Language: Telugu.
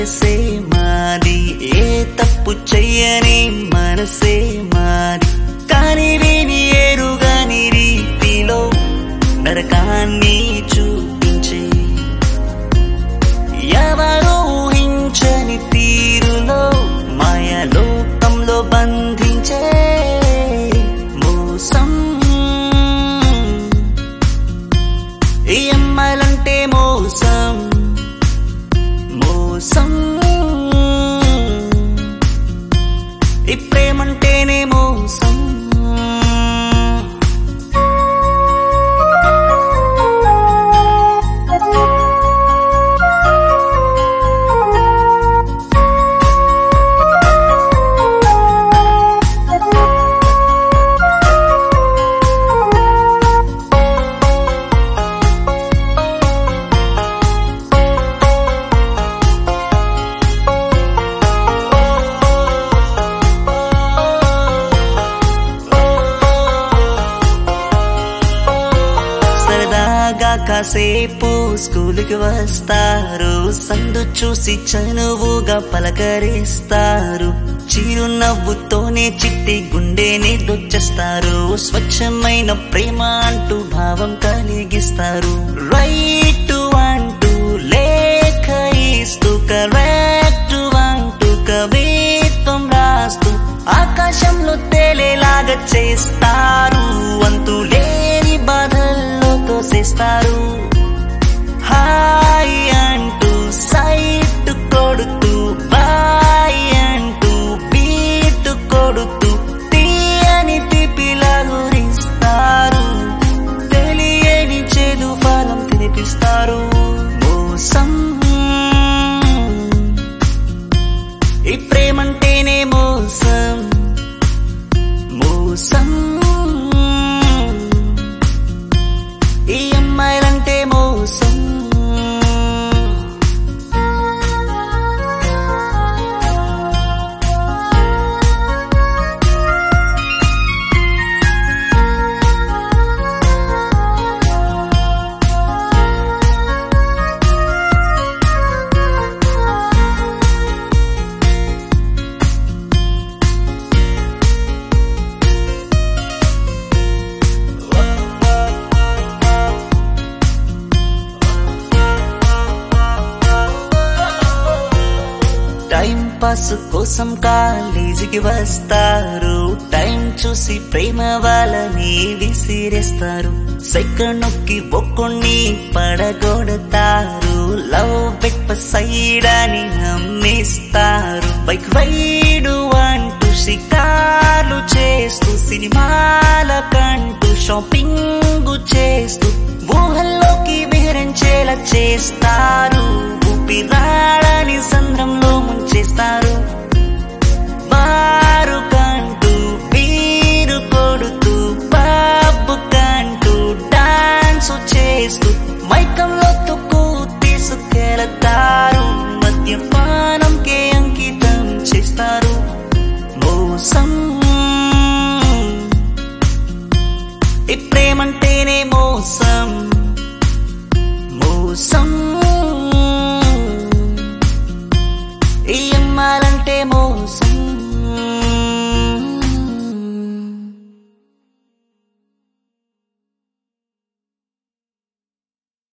వయసే మాది ఏ తప్పు చెయ్యని మనసే మాది కాని విని ఎరుగని రీతిలో నరకాన్ని చూపించే ఎవరు ఊహించని తీరులో మాయలోకంలో బంధించే మోసం ఈ అమ్మాయిలంటే మోసం మోసం ఈ ప్రేమంటేనే మోసం సరదాగా కాసేపు స్కూలుకి వస్తారు సందు చూసి చనువుగా పలకరిస్తారు చిరునవ్వుతోనే చిట్టి గుండెని దొచ్చేస్తారు స్వచ్ఛమైన ప్రేమ అంటూ భావం కలిగిస్తారు రైట్ అంటూ లేఖ ఇస్తూ కరెక్ట్ అంటూ కవిత్వం రాస్తూ ఆకాశంలో తేలేలాగా చేస్తారు అంతు లేని బాధల్లో తోసేస్తారు హాయ్ అంటూ సైట్ కొడుతూ బాయ్ అంటూ బీట్ కొడుతూ తీయని తిపిలా గురిస్తారు తెలియని చేదు ఫలం తినిపిస్తారు మోసం ఈ ప్రేమంటేనే మోసం మోసం ఈ అమ్మాయిలంటే మోసం టైం పాస్ కోసం కాలేజీకి వస్తారు టైం చూసి ప్రేమ వాళ్ళని విసిరేస్తారు సెకండ్ నొక్కి ఒక్కొన్ని పడగొడతారు లవ్ బెట్ సైడ్ అని నమ్మిస్తారు బైక్ రైడు అంటూ షికార్లు చేస్తూ సినిమాల కంటూ షాపింగ్ చేస్తూ ఊహల్లోకి విహరించేలా చేస్తారు ఊపిరాడని సంద్రంలో ముంచేస్తారు బారు కంటూ బీరు కొడుతూ పబ్బు కంటూ డాన్స్ చేస్తూ మైకంలో తుక్కు తీసుకెళతారు మద్యపానంకే అంకితం చేస్తారు మోసం ఈ ప్రేమంటేనే మోసం మోసం ఈ అమ్మాలంటే మోసం